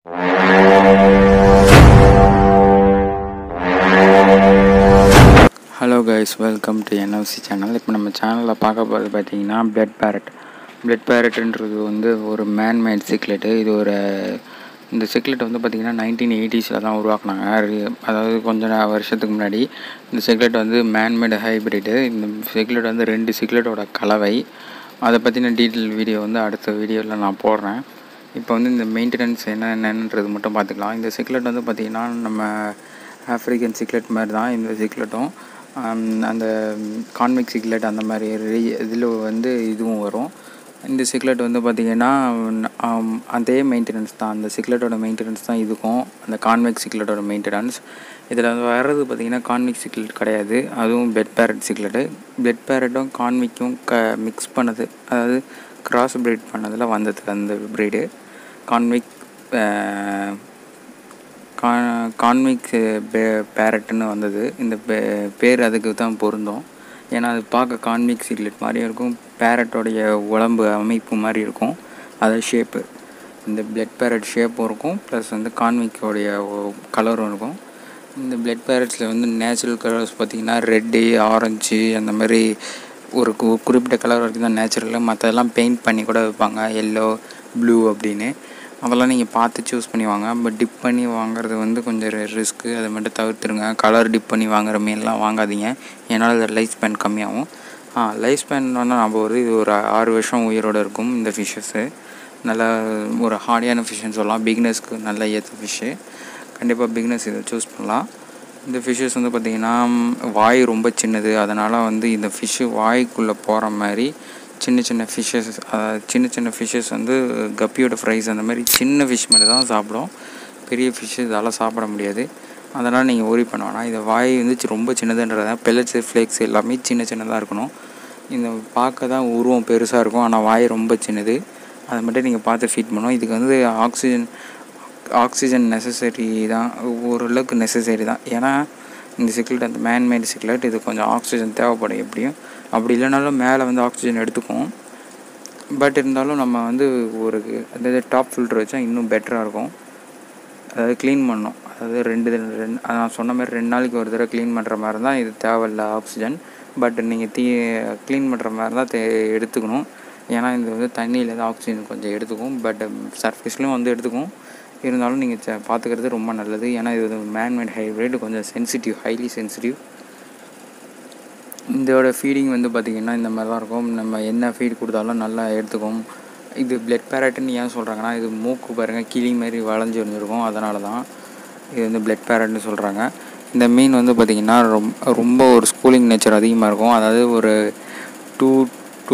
hello guys welcome to N F C channel இப்போ நம்ம சேனலில் பார்க்க போகிறது பார்த்தீங்கன்னா பிளட் பேரட் பிளட் பேரட்ன்றது வந்து ஒரு மேன்மேட் சிக்லெட்டு இது ஒரு இந்த சிக்லெட் வந்து பார்த்திங்கன்னா நைன்டீன் எயிட்டிஸில் தான் உருவாக்குனாங்க ரி- அதாவது கொஞ்ச நா- வருஷத்துக்கு முன்னாடி இந்த சிக்லெட் வந்து மேன்மேட் ஹைப்ரிட்டு இந்த சிக்லெட் வந்து ரெண்டு சிக்லெட்டோட கலவை அதை பற்றின டீட்டெயில் வீடியோ வந்து அடுத்த வீடியோவில் நான் போடுறேன் இப்போ வந்து இந்த மெயின்டெனன்ஸ் என்ன என்னன்றது மட்டும் பார்த்துக்கலாம் இந்த சிக்லெட் வந்து பார்த்திங்கன்னா நம்ம ஆஃப்ரிக்கன் சிக்லெட் மாதிரி தான் இந்த சிக்லெட்டும் அந்த கான்விக் சிக்லெட் அந்த மாதிரி இதில் வந்து இதுவும் வரும் இந்த சிக்லெட் வந்து பார்த்திங்கன்னா ஆம், அதே மெயின்டெனன்ஸ் தான் அந்த சிக்லெட்டோட மெயின்டெனன்ஸ் தான் இதுக்கும் அந்த கான்வெக் சிக்லெட்டோட மெயின்டெனன்ஸ் இதில் வர்றது பார்த்திங்கன்னா கான்விக் சிக்லெட் கிடையாது அதுவும் பெட் பேரட் சிக்லெட்டு பெட் பேரட்டும் கான்விக்கும் க மிக்ஸ் பண்ணது அதாவது கிராஸ் பிரீட் பண்ணதில் வந்தது அந்த பிரீடு கான்விக் கான்விக் பேரட்னு வந்தது இந்த பே- பேர் அதுக்கு தான் பொருந்தும் ஏன்னா அது பார்க்க கான்விக் சிக்லெட் மாதிரியும் இருக்கும் பேரட்டோடைய உடம்பு அமைப்பு மாதிரி இருக்கும் அது ஷேப்பு இந்த பிளட் பேரட் ஷேப்பும் இருக்கும் ப்ளஸ் வந்து கான்விக்கோடைய கலரும் இருக்கும் இந்த பிளட் பேரட்ஸில் வந்து நேச்சுரல் கலர்ஸ் பார்த்திங்கன்னா ரெட்டு ஆரஞ்சு அந்த மாதிரி ஒரு கு குறிப்பிட்ட கலர் வரைக்கும் தான் நேச்சுரலாக மற்றதெல்லாம் பெயிண்ட் பண்ணி கூட வைப்பாங்க எல்லோ ப்ளூ அப்படின்னு அதெல்லாம் நீங்கள் பார்த்து சூஸ் பண்ணி வாங்க பட் டிப் பண்ணி வாங்குறது வந்து கொஞ்சம் ரிஸ்க்கு அதை மட்டும் தவிர்த்துருங்க கலர் டிப் பண்ணி வாங்குற மீன்லாம் வாங்காதீங்க ஏன்னா அது லைஃப் ஸ்பேன் கம்மியாகும் ஆ லைஃப் ஸ்பேன் வந்து ஞாபகம் வருது இது ஒரு ஆறு வருஷம் உயிரோடு இருக்கும் இந்த ஃபிஷ்ஷஸ்ஸு நல்ல ஒரு ஹார்டியான ஃபிஷ்ஷுன்னு சொல்லலாம் பிகினர்ஸ்க்கு நல்ல ஏற்ற ஃபிஷ்ஷு கண்டிப்பாக பிகினர்ஸ் இதை சூஸ் பண்ணலாம் இந்த ஃபிஷ்ஷஸ் வந்து பார்த்திங்கன்னா வாய் ரொம்ப சின்னது அதனால் வந்து இந்த ஃபிஷ்ஷு வாய்க்குள்ளே போகிற மாதிரி சின்ன சின்ன ஃபிஷ்ஷஸ் சின்ன சின்ன ஃபிஷ்ஷஸ் வந்து கப்பியோட ஃப்ரைஸ் அந்த மாதிரி சின்ன ஃபிஷ் மட்டும் தான் சாப்பிடும் பெரிய ஃபிஷ்ஷு இதால் சாப்பிட முடியாது அதனால் நீங்கள் worry பண்ண வேணாம் இந்த வாய் வந்து சி- ரொம்ப சின்னதுன்றத பெல்லட்ஸு ஃப்ளேக்ஸ் எல்லாமே சின்ன சின்னதாக இருக்கணும் இந்த பார்க்க தான் உருவம் பெருசாக இருக்கும் ஆனால் வாய் ரொம்ப சின்னது அதை மட்டும் நீங்கள் பார்த்து ஃபீட் பண்ணணும் இதுக்கு வந்து ஆக்சிஜன் ஆக்சிஜன் நெசசரி தான் ஓரளவுக்கு நெசசரி தான் ஏன்னா இந்த சிக்லெட் அந்த மேன்மேட் சிக்லெட் இது கொஞ்சம் ஆக்சிஜன் தேவைப்படும் எப்படியும் அப்படி இல்லைனாலும் மேலே வந்து ஆக்சிஜன் எடுத்துக்கும் பட் இருந்தாலும் நம்ம வந்து ஒரு அதாவது டாப் ஃபில்டர் வச்சா இன்னும் பெட்டராக இருக்கும் அதாவது க்ளீன் பண்ணணும் அதாவது ரெண்டு தடவை- ரெண்டு நான் சொன்ன மாதிரி ரெண்டு நாளைக்கு ஒரு தடவை க்ளீன் பண்ணுற மாதிரி தான் இது தேவையில்ல ஆக்சிஜன் பட் நீங்கள் தீ க்ளீன் பண்ணுற மாதிரி தான் தே எடுத்துக்கணும் ஏன்னா இது வந்து தண்ணியில் தான் ஆக்சிஜன் கொஞ்சம் எடுத்துக்கும் பட் சர்ஃபேஸ்லையும் வந்து எடுத்துக்கும் இருந்தாலும் நீங்கள் பார்த்துக்கிறது ரொம்ப நல்லது ஏன்னா இது மேன்மேட் ஹைப்ரிட் கொஞ்சம் சென்சிட்டிவ் ஹைலி சென்சிட்டிவ் இதோட ஃபீடிங் வந்து பார்த்திங்கன்னா இந்த மாதிரி தான் இருக்கும் நம்ம என்ன ஃபீட் கொடுத்தாலும் நல்லா எடுத்துக்கும் இது பிளட் பேரட்னு ஏன் சொல்கிறாங்கன்னா இது மூக்கு பாருங்கள் கிளி மாதிரி வளைஞ்சு வந்துருக்கும் அதனால தான் இது வந்து பிளட் பேரட்னு சொல்கிறாங்க இந்த மீன் வந்து பார்த்திங்கன்னா ரொம்ப ரொம்ப ஒரு ஸ்கூலிங் நேச்சர் அதிகமாக இருக்கும் அதாவது ஒரு டூ டூ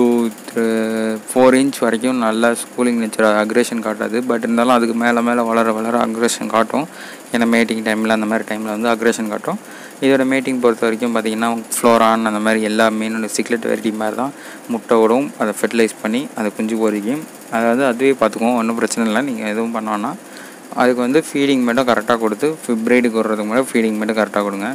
ஃபோர் இன்ச் வரைக்கும் நல்லா ஸ்கூலிங் நேச்சர் அக்ரேஷன் காட்டாது பட் இருந்தாலும் அதுக்கு மேலே மேலே வளர வளர அக்ரேஷன் காட்டும் ஏன்னா மேட்டிங் டைமில் அந்த மாதிரி டைமில் வந்து அக்ரேஷன் காட்டும் இதோட மேட்டிங் பொறுத்த வரைக்கும் பார்த்திங்கன்னா ஃப்ளோரான் அந்த மாதிரி எல்லா மீனோட சிக்லெட் வெரைட்டி மாதிரி தான் முட்டை விடும் அதை ஃபெர்டிலைஸ் பண்ணி அதை குஞ்சு பொறிக்கும் அதாவது அதுவே பார்த்துக்குவோம் ஒன்றும் பிரச்சனை இல்லை நீங்கள் எதுவும் பண்ண வேணாம் அதுக்கு வந்து ஃபீடிங் மட்டும் கரெக்டாக கொடுத்து ஃபிப்ரைடுக்கு விடுறதுக்கு முன்னாடி ஃபீடிங் மட்டும் கரெக்டாக கொடுங்க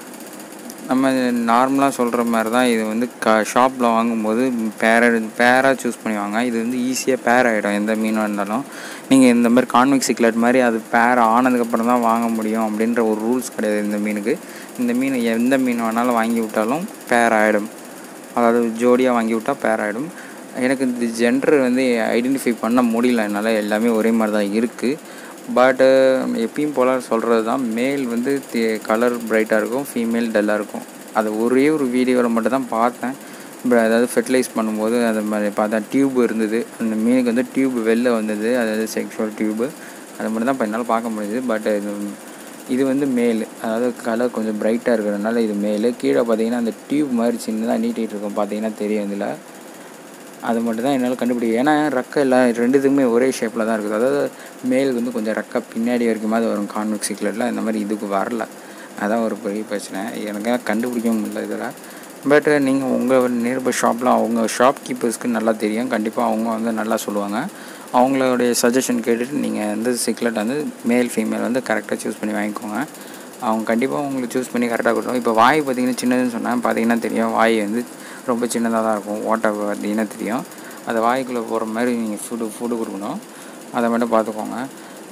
நம்ம நார்மலாக சொல்கிற மாதிரி தான் இது வந்து க ஷாப்பில் வாங்கும்போது பேர பேராக சூஸ் பண்ணி வாங்க இது வந்து ஈஸியாக பேர் ஆகிடும் எந்த மீனாக இருந்தாலும் நீங்கள் இந்த மாதிரி கான்விக் சிக்லெட் மாதிரி அது பேர் ஆனதுக்கப்புறம் தான் வாங்க முடியும் அப்படின்ற ஒரு ரூல்ஸ் கிடையாது இந்த மீனுக்கு இந்த மீன் எந்த மீன் வேணாலும் வாங்கி விட்டாலும் பேர் ஆகிடும் அதாவது ஜோடியாக வாங்கி விட்டால் பேர் ஆகிடும் எனக்கு இந்த ஜென்டர் வந்து ஐடென்டிஃபை பண்ண முடியல என்னால் எல்லாமே ஒரே மாதிரி தான் இருக்குது பட்டு எப்பயும் போல் சொல்கிறது தான் மேல் வந்து கலர் பிரைட்டாக இருக்கும் ஃபீமேல் டல்லாக இருக்கும் அது ஒரே ஒரு வீடியோவில் மட்டும் தான் பார்த்தேன் ப- அதாவது ஃபெர்டிலைஸ் பண்ணும்போது அது மாதிரி பார்த்தா டியூப் இருந்தது அந்த மீனுக்கு வந்து டியூப் வெளில வந்தது அதாவது செக்ஷுவல் டியூப்பு அது மட்டும் தான் இப்போ என்னால் பார்க்க முடியுது பட் இது இது வந்து மேல் அதாவது கலர் கொஞ்சம் பிரைட்டாக இருக்கிறதுனால இது மேல் கீழே பார்த்தீங்கன்னா அந்த டியூப் மாதிரி சின்னதாக நீட்டிகிட்டு இருக்கும் பார்த்தீங்கன்னா தெரியும் இதில் அது மட்டும் தான் என்னால் கண்டுபிடிக்க ஏன்னா ரெக்கை எல்லாம் ரெண்டுத்துக்குமே ஒரே ஷேப்பில் தான் இருக்குது அதாவது மேல் வந்து கொஞ்சம் ரெக்கை பின்னாடி வரைக்குமாவது வரும் கான்வெக்ஸ் சிக்லெட்டில் இந்த மாதிரி இதுக்கு வரல அதான் ஒரு பெரிய பிரச்சனை எனக்கு கண்டுபிடிக்கவும் முடியல இதில் பட் நீங்கள் உங்கள் நியர்பை ஷாப்பில் அவங்க ஷாப் கீப்பர்ஸ்க்கு நல்லா தெரியும் கண்டிப்பாக அவங்க வந்து நல்லா சொல்லுவாங்க அவங்களுடைய சஜஷன் கேட்டுட்டு நீங்கள் வந்து சிக்லெட் வந்து மேல் ஃபீமேல் வந்து கரெக்டாக சூஸ் பண்ணி வாங்கிக்கோங்க அவங்க கண்டிப்பாக உங்களுக்கு சூஸ் பண்ணி கரெக்டாக கொடுத்தோம் இப்போ வாய் பார்த்தீங்கன்னா சின்னதுன்னு சொன்னேன் பார்த்தீங்கன்னா தெரியும் வாய் வந்து ரொம்ப சின்னதாக தான் இருக்கும் ஓட்டை பார்த்தீங்கன்னா தெரியும் அந்த வாய்க்குள்ளே போகிற மாதிரி நீங்கள் ஃபுட்டு ஃபுட்டு கொடுக்கணும் அதை மட்டும் பார்த்துக்கோங்க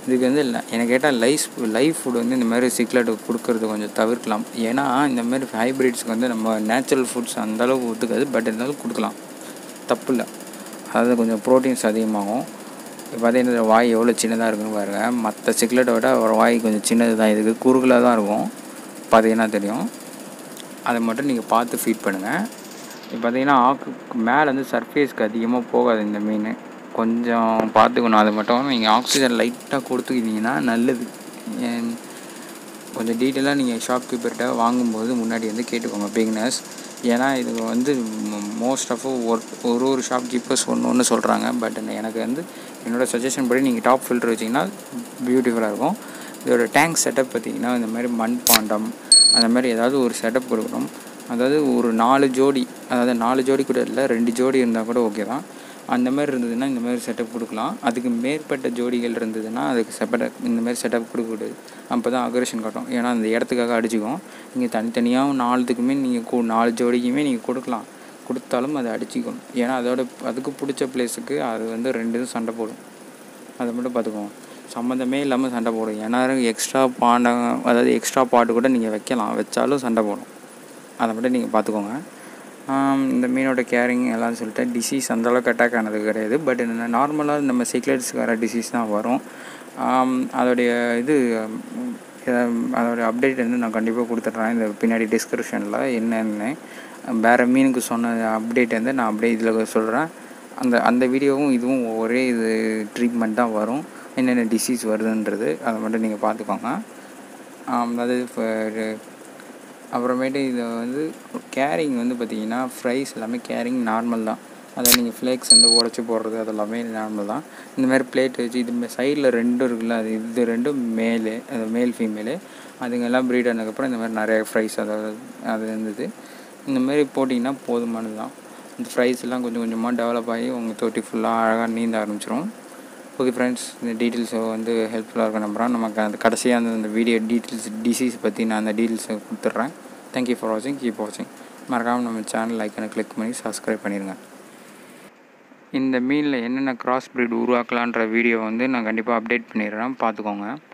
இதுக்கு வந்து இல்லை எனக்கு கேட்டால் லைஃப் லைஃப் ஃபுட் வந்து இந்த மாதிரி சிக்லெட் கொடுக்கறது கொஞ்சம் தவிர்க்கலாம் ஏன்னா இந்த மாதிரி ஹைப்ரிட்ஸ்க்கு வந்து நம்ம நேச்சுரல் ஃபுட்ஸ் அந்தளவுக்கு ஒத்துக்காது பட் இருந்தாலும் கொடுக்கலாம் தப்பு இல்லை அதாவது கொஞ்சம் ப்ரோட்டீன்ஸ் அதிகமாகும் இப்போ பார்த்தீங்கன்னா வாய் எவ்வளோ சின்னதாக இருக்குன்னு பாருங்கள் மற்ற சிக்லெட்டை விட ஒரு வாய் கொஞ்சம் சின்னது தான் இதுக்கு குறுகலாக தான் இருக்கும் பார்த்தீங்கன்னா தெரியும் அதை மட்டும் நீங்கள் பார்த்து ஃபீட் பண்ணுங்கள் இப்போ பார்த்தீங்கன்னா ஆக்கு மேலே வந்து சர்ஃபேஸ்க்கு அதிகமாக போகாது இந்த மீன் கொஞ்சம் பார்த்துக்கணும் அது மட்டும் நீங்கள் ஆக்சிஜன் லைட்டாக கொடுத்துக்கிட்டீங்கன்னா நல்லது ஏன் கொஞ்சம் டீட்டெயிலாக நீங்கள் ஷாப்கீப்பர்கிட்ட வாங்கும்போது முன்னாடி வந்து கேட்டுக்கோங்க பிகினர்ஸ் ஏன்னா இது வந்து மோஸ்ட் ஆஃப் ஒரு ஒரு ஒரு ஷாப் கீப்பர்ஸ் ஒன்று ஒன்று சொல்கிறாங்க பட் எனக்கு வந்து என்னோடய சஜஷன் படி நீங்கள் டாப் ஃபில்டர் வச்சிங்கன்னா பியூட்டிஃபுல்லாக இருக்கும் இதோட டேங்க் செட்டப் பார்த்திங்கன்னா இந்த மாதிரி மண் பாண்டம் அந்த மாதிரி ஏதாவது ஒரு செட்டப் கொடுக்கணும் அதாவது ஒரு நாலு ஜோடி அதாவது நாலு ஜோடி கூட இல்லை ரெண்டு ஜோடி இருந்தால் கூட ஓகே தான் அந்த மாதிரி இருந்ததுன்னா இந்த மாதிரி செட்டப் கொடுக்கலாம் அதுக்கு மேற்பட்ட ஜோடிகள் இருந்ததுன்னா அதுக்கு செப்பரேட் இந்த மாதிரி செட்டப் கொடுக்கக்கூடாது அப்போ தான் அக்ரேஷன் காட்டும் ஏன்னா அந்த இடத்துக்காக அடிச்சுக்கும் நீங்கள் தனித்தனியாகவும் நாலுத்துக்குமே நீங்கள் கூ நாலு ஜோடிக்குமே நீங்கள் கொடுக்கலாம் கொடுத்தாலும் அதை அடிச்சிக்கணும் ஏன்னா அதோட அதுக்கு பிடிச்ச பிளேஸுக்கு அது வந்து ரெண்டு இதுவும் சண்டை போடும் அதை மட்டும் பார்த்துக்கோங்க சம்மந்தமே இல்லாமல் சண்டை போடும் ஏன்னா எக்ஸ்ட்ரா பாண்டம் அதாவது எக்ஸ்ட்ரா பாட்டு கூட நீங்கள் வைக்கலாம் வச்சாலும் சண்டை போடும் அதை மட்டும் நீங்கள் பார்த்துக்கோங்க இந்த மீனோட கேரிங் எல்லாம் சொல்லிட்டு டிசீஸ் அந்தளவுக்கு அட்டாக் ஆனது கிடையாது பட் என்ன நார்மலாக நம்ம சிக்லெட்ஸ்க்கு வர டிசீஸ் தான் வரும் அதோடைய இது அதோடைய அப்டேட் வந்து நான் கண்டிப்பாக கொடுத்துட்றேன் இந்த பின்னாடி டிஸ்கிரிப்ஷனில் என்னென்னு வேறு மீனுக்கு சொன்ன அப்டேட் வந்து நான் அப்படியே இதில் சொல்கிறேன் அந்த அந்த வீடியோவும் இதுவும் ஒரே இது ட்ரீட்மெண்ட் தான் வரும் என்னென்ன டிசீஸ் வருதுன்றது அதை மட்டும் நீங்கள் பார்த்துக்கோங்க அதாவது இப்போ அப்புறமேட்டு இதை வந்து கேரிங் வந்து பார்த்திங்கன்னா ஃப்ரைஸ் எல்லாமே கேரிங் நார்மல் தான் அதை நீங்கள் ஃப்ளேக்ஸ் வந்து உடச்சி போடுறது அது எல்லாமே நார்மல் தான் இந்த மாதிரி பிளேட் வச்சு இது சைடில் ரெண்டும் இருக்குல்ல அது இது ரெண்டும் மேலு அது மேல் ஃபீமேலு அதுங்கெல்லாம் ப்ரீட் ஆனதுக்கப்புறம் இந்த மாதிரி நிறைய ஃப்ரைஸ் அதாவது அது இருந்தது இந்த மாதிரி போட்டிங்கன்னா போதுமானது தான் இந்த ஃப்ரைஸ் எல்லாம் கொஞ்சம் கொஞ்சமாக டெவலப் ஆகி உங்கள் தொட்டி ஃபுல்லாக அழகாக நீந்த ஆரம்பிச்சிடும் ஓகே ஃப்ரெண்ட்ஸ் இந்த டீட்டெயில்ஸ் வந்து ஹெல்ப்ஃபுல்லாக இருக்கும் நம்புகிறேன் நமக்கு அந்த கடைசியாக அந்த அந்த வீடியோ டீட்டெயில்ஸ் டிசீஸ் பற்றி நான் அந்த டீட்டெயில்ஸை கொடுத்துட்றேன் தேங்க்யூ ஃபார் வாட்சிங் கீப் வாட்சிங் மறக்காமல் நம்ம சேனல் லைக்கனை கிளிக் பண்ணி சப்ஸ்கிரைப் பண்ணிடுங்க இந்த மீனில் என்னென்ன கிராஸ் ப்ரீட் உருவாக்கலான்ற வீடியோ வந்து நான் கண்டிப்பாக அப்டேட் பண்ணிடுறேன் பார்த்துக்கோங்க